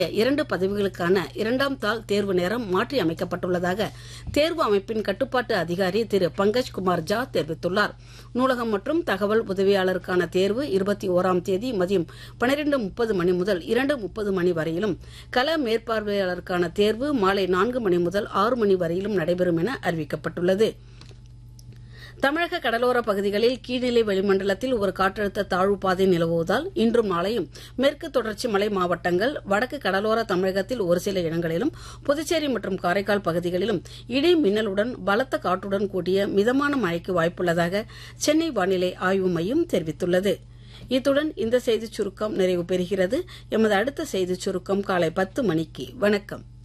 இரண்டு பதவிகளுக்கான இரண்டாம் தாள் தேர்வு நேரம் மாற்றி அமைக்கப்பட்டுள்ளதாக தேர்வு அமைப்பின் கட்டுப்பாட்டு அதிகாரி திரு பங்கஜ் குமார் ஜா தெரிவித்துள்ளார் நூலகம் மற்றும் தகவல் உதவியாளருக்கான தேர்வு இருபத்தி ஓராம் தேதி மதியம் பனிரெண்டு முப்பது மணி முதல் இரண்டு முப்பது மணி வரையிலும் கள மேற்பார்வையாளருக்கான தேர்வு மாலை நான்கு மணி முதல் ஆறு மணி வரையிலும் நடைபெறும் என அறிவிக்கப்பட்டுள்ளது தமிழக கடலோர பகுதிகளில் கீழ்நிலை வளிமண்டலத்தில் ஒரு காற்றழுத்த தாழ்வு பாதை நிலவுவதால் இன்றும் நாளையும் மேற்கு தொடர்ச்சி மலை மாவட்டங்கள் வடக்கு கடலோர தமிழகத்தில் ஒரு சில இடங்களிலும் புதுச்சேரி மற்றும் காரைக்கால் பகுதிகளிலும் இடி மின்னலுடன் பலத்த காற்றுடன் கூடிய மிதமான மழைக்கு வாய்ப்புள்ளதாக சென்னை வானிலை ஆய்வு மையம் தெரிவித்துள்ளது இத்துடன் இந்த செய்திச் சுருக்கம் நிறைவு பெறுகிறது எமது அடுத்த செய்திச் சுருக்கம் காலை பத்து மணிக்கு வணக்கம்